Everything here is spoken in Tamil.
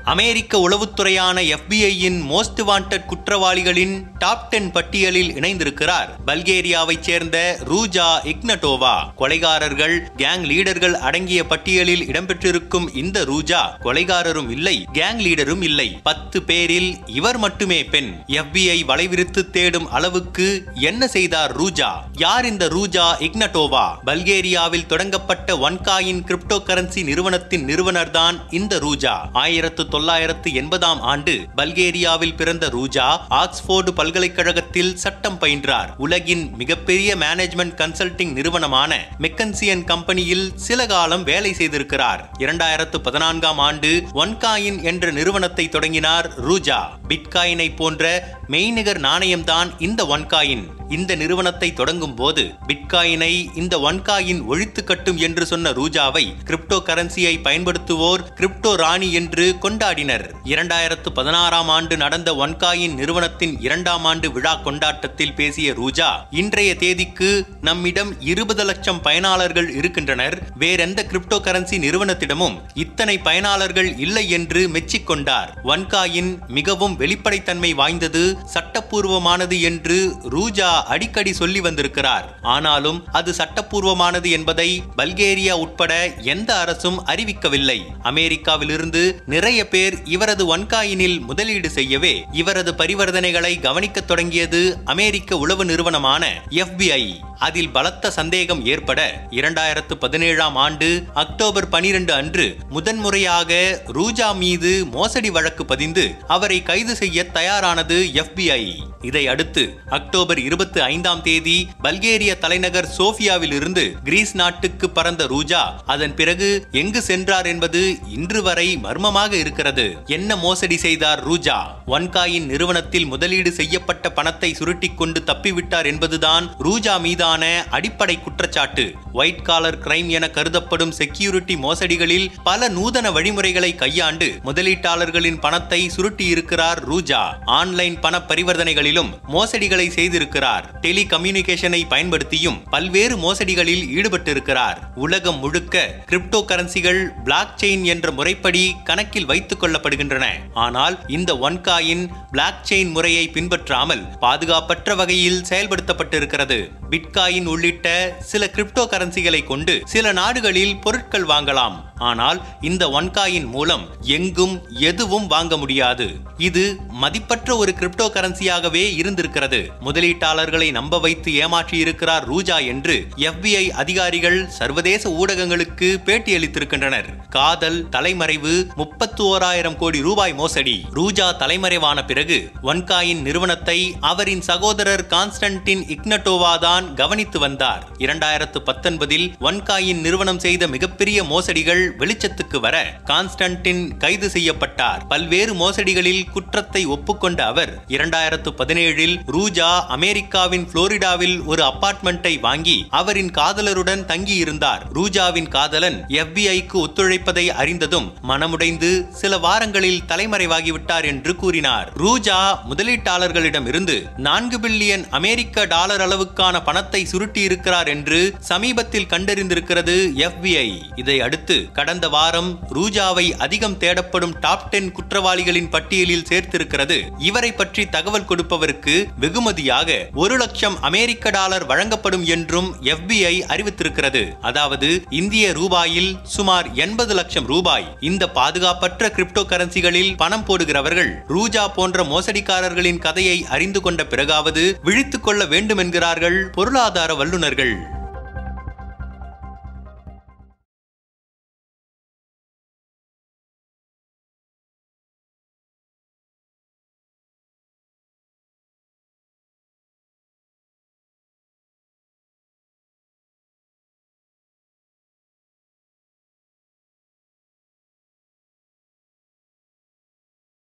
அமெரிக்க உளவுத்துறையான எஃபிஐயின் மோஸ்ட் வாண்டட் குற்றவாளிகளின் டாப் டென் பட்டியலில் இணைந்திருக்கிறார் பல்கேரியாவைச் சேர்ந்த ரூஜா இக்னட்டோவா கொலைகாரர்கள் கேங் லீடர்கள் அடங்கிய பட்டியலில் இடம்பெற்றிருக்கும் இந்த ரூஜா கொலைகாரரும் இல்லை கேங் லீடரும் இல்லை பத்து பேரில் இவர் மட்டுமே பெண் எஃபிஐ வலைவிரித்து தேடும் அளவுக்கு என்ன செய்தார் ரூஜா யார் இந்த ரூஜா இக்னட்டோவா பல்கேரியாவில் தொடங்கப்பட்ட ஒன்காயின் கிரிப்டோ கரன்சி நிறுவனத்தின் நிறுவனர் தான் இந்த ரூஜா ஆயிரத்து தொள்ளாயிரத்து எண்பதாம் ஆண்டு பல்கேரியாவில் பிறந்த ரூஜா ஆக்ஸ்போர்டு பல்கலைக்கழகத்தில் சட்டம் பயின்றார் உலகின் மிகப்பெரிய மேனேஜ்மெண்ட் கன்சல்டிங் நிறுவனமான மெக்கன்சியன் கம்பெனியில் சில காலம் வேலை செய்திருக்கிறார் இரண்டாயிரத்து பதினான்காம் ஆண்டு ஒன்காயின் என்ற நிறுவனத்தை தொடங்கினார் ரூஜா பிட்காயினை போன்ற மெய்நிகர் நாணயம்தான் இந்த ஒன்காயின் இந்த நிறுவனத்தை தொடங்கும் போது பிட்காயினை இந்த ஒன்காயின் ஒழித்து கட்டும் என்று சொன்ன ரூஜாவை கிரிப்டோ கரன்சியை பயன்படுத்துவோர் கிரிப்டோ ராணி என்று கொண்டாடினர் இரண்டாயிரத்து பதினாறாம் ஆண்டு நடந்த ஒன்காயின் நிறுவனத்தின் இரண்டாம் ஆண்டு விழா கொண்டாட்டத்தில் பேசிய ரூஜா இன்றைய தேதிக்கு நம்மிடம் இருபது லட்சம் பயனாளர்கள் இருக்கின்றனர் வேறெந்த கிரிப்டோ கரன்சி நிறுவனத்திடமும் இத்தனை பயனாளர்கள் இல்லை என்று மெச்சிக்கொண்டார் ஒன்காயின் மிகவும் வெளிப்படைத்தன்மை வாய்ந்தது சட்டப்பூர்வமானது என்று ரூஜா அடிக்கடி சொல்லி வந்திருக்கிறார் ஆனாலும் அது சட்டப்பூர்வமானது என்பதை பல்கேரியா உட்பட எந்த அரசும் அறிவிக்கவில்லை அமெரிக்காவிலிருந்து நிறைய பேர் இவரது ஒன்காயினில் முதலீடு செய்யவே இவரது பரிவர்த்தனைகளை கவனிக்கத் தொடங்கியது அமெரிக்க உளவு நிறுவனமான FBI அதில் பலத்த சந்தேகம் ஏற்பட இரண்டாயிரத்து பதினேழாம் ஆண்டு அக்டோபர் பனிரெண்டு அன்று முதன்முறையாக ரூஜா மீது மோசடி வழக்கு பதிந்து அவரை கைது செய்ய தயாரானது FBI இதை அடுத்து அக்டோபர் இருபத்தி ஐந்தாம் தேதி பல்கேரிய தலைநகர் சோஃபியாவில் இருந்து கிரீஸ் நாட்டுக்கு பறந்த ரூஜா அதன் பிறகு எங்கு சென்றார் என்பது இன்று வரை மர்மமாக இருக்கிறது என்ன மோசடி செய்தார் ரூஜா ஒன்காயின் நிறுவனத்தில் முதலீடு செய்யப்பட்ட பணத்தை சுருட்டிக் கொண்டு தப்பிவிட்டார் என்பதுதான் ரூஜா மீதான அடிப்படை குற்றச்சாட்டு ஒயிட் காலர் கிரைம் என கருதப்படும் செக்யூரிட்டி மோசடிகளில் பல நூதன வழிமுறைகளை கையாண்டு முதலீட்டாளர்களின் பணத்தை சுருட்டி இருக்கிறார் ரூஜா ஆன்லைன் பண பரிவர்த்தனைகளிலும் மோசடிகளை செய்திருக்கிறார் டெலி கம்யூனிகேஷனை பயன்படுத்தியும் பல்வேறு மோசடிகளில் ஈடுபட்டிருக்கிறார் உலகம் முழுக்க கிரிப்டோ கரன்சிகள் பிளாக் செயின் என்ற முறைப்படி கணக்கில் வைத்துக் கொள்ளப்படுகின்றன ஆனால் இந்த ஒன்காயின் பிளாக் செயின் முறையை பின்பற்றாமல் பாதுகாப்பற்ற வகையில் செயல்படுத்தப்பட்டிருக்கிறது பிட்காயின் உள்ளிட்ட சில கிரிப்டோ கரன்சிகளை கொண்டு சில நாடுகளில் பொருட்கள் வாங்கலாம் ஆனால் இந்த ஒன்காயின் மூலம் எங்கும் எதுவும் வாங்க முடியாது இது மதிப்பற்ற ஒரு கிரிப்டோ கரன்சியாகவே இருந்திருக்கிறது முதலீட்டாளர்களை நம்ப வைத்து ஏமாற்றி இருக்கிறார் ரூஜா என்று FBI அதிகாரிகள் சர்வதேச ஊடகங்களுக்கு பேட்டியளித்திருக்கின்றனர் காதல் தலைமறைவு முப்பத்து ஓராயிரம் கோடி ரூபாய் மோசடி ரூஜா தலைமறைவான பிறகு ஒன்காயின் நிறுவனத்தை அவரின் சகோதரர் கான்ஸ்டன்டின் இக்னட்டோவா தான் கவனித்து வந்தார் இரண்டாயிரத்து பத்தொன்பதில் ஒன்காயின் நிறுவனம் செய்த மிகப்பெரிய மோசடிகள் வெளிச்சத்துக்கு வர கான்ஸ்டன்டின் கைது செய்யப்பட்டார் பல்வேறு மோசடிகளில் குற்றத்தை ஒப்புக்கொண்ட அவர் இரண்டாயிரத்து பதினேழில் ரூஜா அமெரிக்காவின் புளோரிடாவில் ஒரு அபார்ட்மெண்ட்டை வாங்கி அவரின் காதலருடன் தங்கியிருந்தார் ரூஜாவின் காதலன் எஃபிஐக்கு ஒத்துழைப்பதை அறிந்ததும் மனமுடைந்து சில வாரங்களில் தலைமறைவாகிவிட்டார் என்று கூறினார் ரூஜா முதலீட்டாளர்களிடமிருந்து நான்கு பில்லியன் அமெரிக்க டாலர் அளவுக்கான பணத்தை சுருட்டி இருக்கிறார் என்று சமீபத்தில் கண்டறிந்திருக்கிறது FBI இதை அடுத்து கடந்த வாரம் ரூஜாவை அதிகம் தேடப்படும் டாப் டென் குற்றவாளிகளின் பட்டியலில் சேர்த்திருக்கிறது இவரை பற்றி தகவல் கொடுப்பவருக்கு வெகுமதியாக ஒரு லட்சம் அமெரிக்க டாலர் வழங்கப்படும் என்றும் FBI அறிவித்திருக்கிறது அதாவது இந்திய ரூபாயில் சுமார் எண்பது லட்சம் ரூபாய் இந்த பாதுகாப்பற்ற கிரிப்டோ கரன்சிகளில் பணம் போடுகிறவர்கள் ரூஜா போன்ற மோசடிக்காரர்களின் கதையை அறிந்து கொண்ட பிறகாவது விழித்துக் கொள்ள வேண்டும் என்கிறார்கள் பொருளாதார வல்லுநர்கள்